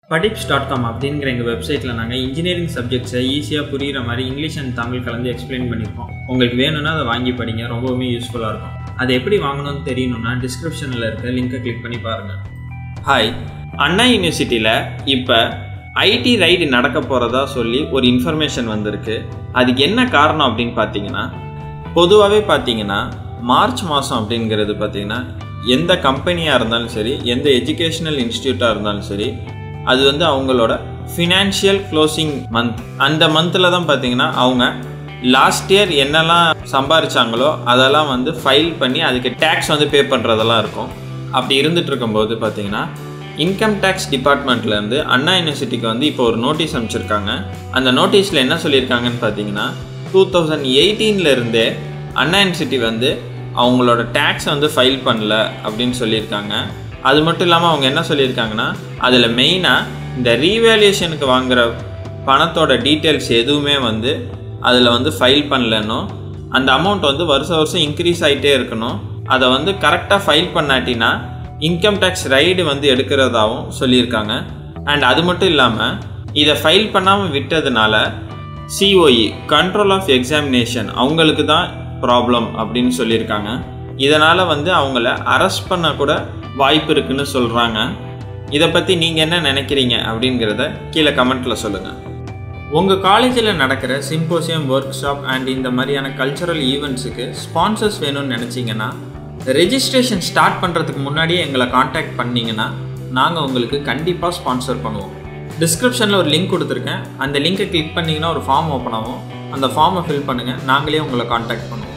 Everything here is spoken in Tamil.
படிப்ஸ் டாட் காம் அப்படிங்கிற எங்கள் வெப்சைட்டில் நாங்கள் இன்ஜினியரிங் சப்ஜெக்ட்ஸை ஈஸியாக புரிகிற மாதிரி இங்கிலீஷ் அண்ட் தமிழ் கலந்து எக்ஸ்பிளைன் பண்ணியிருக்கோம் உங்களுக்கு வேணும்னா அதை வாங்கி படிங்க ரொம்பவுமே யூஸ்ஃபுல்லாக இருக்கும் அதை எப்படி வாங்கணும்னு தெரியணும்னா டிஸ்கிரிப்ஷனில் இருக்க லிங்கை கிளிக் பண்ணி பாருங்கள் ஹாய் அண்ணா யூனிவர்சிட்டியில் இப்போ ஐடி ரைடு நடக்க போகிறதா சொல்லி ஒரு இன்ஃபர்மேஷன் வந்திருக்கு அதுக்கு என்ன காரணம் அப்படின்னு பார்த்தீங்கன்னா பொதுவாகவே பார்த்தீங்கன்னா மார்ச் மாதம் அப்படிங்கிறது பார்த்தீங்கன்னா எந்த கம்பெனியாக இருந்தாலும் சரி எந்த எஜுகேஷ்னல் இன்ஸ்டியூட்டாக இருந்தாலும் சரி அது வந்து அவங்களோட ஃபினான்ஷியல் க்ளோசிங் மந்த் அந்த மந்தில் தான் பார்த்தீங்கன்னா அவங்க லாஸ்ட் இயர் என்னெல்லாம் சம்பாரிச்சாங்களோ அதெல்லாம் வந்து ஃபைல் பண்ணி அதுக்கு டேக்ஸ் வந்து பே பண்ணுறதெல்லாம் இருக்கும் அப்படி இருந்துட்டு இருக்கும்போது பார்த்தீங்கன்னா இன்கம் டேக்ஸ் டிபார்ட்மெண்ட்லேருந்து அண்ணா யூனிவர்சிட்டிக்கு வந்து இப்போ ஒரு நோட்டீஸ் அனுப்பிச்சிருக்காங்க அந்த நோட்டீஸில் என்ன சொல்லியிருக்காங்கன்னு பார்த்தீங்கன்னா டூ தௌசண்ட் எயிட்டீன்லேருந்தே அண்ணா யூனிவர்சிட்டி வந்து அவங்களோட டேக்ஸ் வந்து ஃபைல் பண்ணல அப்படின்னு சொல்லியிருக்காங்க அது மட்டும் இல்லாமல் அவங்க என்ன சொல்லியிருக்காங்கன்னா அதில் மெயினாக இந்த ரீவேல்யூஷனுக்கு வாங்குகிற பணத்தோட டீட்டெயில்ஸ் எதுவுமே வந்து அதில் வந்து ஃபைல் பண்ணலன்னும் அந்த அமௌண்ட் வந்து வருஷம் வருஷம் இன்க்ரீஸ் ஆகிட்டே இருக்கணும் அதை வந்து கரெக்டாக ஃபைல் பண்ணாட்டினா இன்கம் டேக்ஸ் ரைடு வந்து எடுக்கிறதாவும் சொல்லியிருக்காங்க அண்ட் அது மட்டும் இல்லாமல் இதை ஃபைல் பண்ணாமல் விட்டதுனால சிஓஇ கண்ட்ரோல் ஆஃப் எக்ஸாமினேஷன் அவங்களுக்கு தான் ப்ராப்ளம் அப்படின்னு சொல்லியிருக்காங்க இதனால் வந்து அவங்கள அரெஸ்ட் பண்ண கூட வாய்ப்பு இருக்குன்னு சொல்கிறாங்க இதை பற்றி நீங்கள் என்ன நினைக்கிறீங்க அப்படிங்கிறத கீழே கமெண்ட்டில் சொல்லுங்கள் உங்கள் காலேஜில் நடக்கிற சிம்போசியம் ஒர்க் ஷாப் அண்ட் இந்த மாதிரியான கல்ச்சரல் ஈவெண்ட்ஸுக்கு ஸ்பான்சர்ஸ் வேணும்னு நினச்சிங்கன்னா ரெஜிஸ்ட்ரேஷன் ஸ்டார்ட் பண்ணுறதுக்கு முன்னாடியே எங்களை காண்டாக்ட் பண்ணிங்கன்னா நாங்கள் உங்களுக்கு கண்டிப்பாக ஸ்பான்சர் பண்ணுவோம் டிஸ்கிரிப்ஷனில் ஒரு லிங்க் கொடுத்துருக்கேன் அந்த லிங்கை கிளிக் பண்ணிங்கன்னா ஒரு ஃபார்ம் ஓப்பன் ஆகும் அந்த ஃபார்மை ஃபில் பண்ணுங்கள் நாங்களே உங்களை காண்டாக்ட் பண்ணுவோம்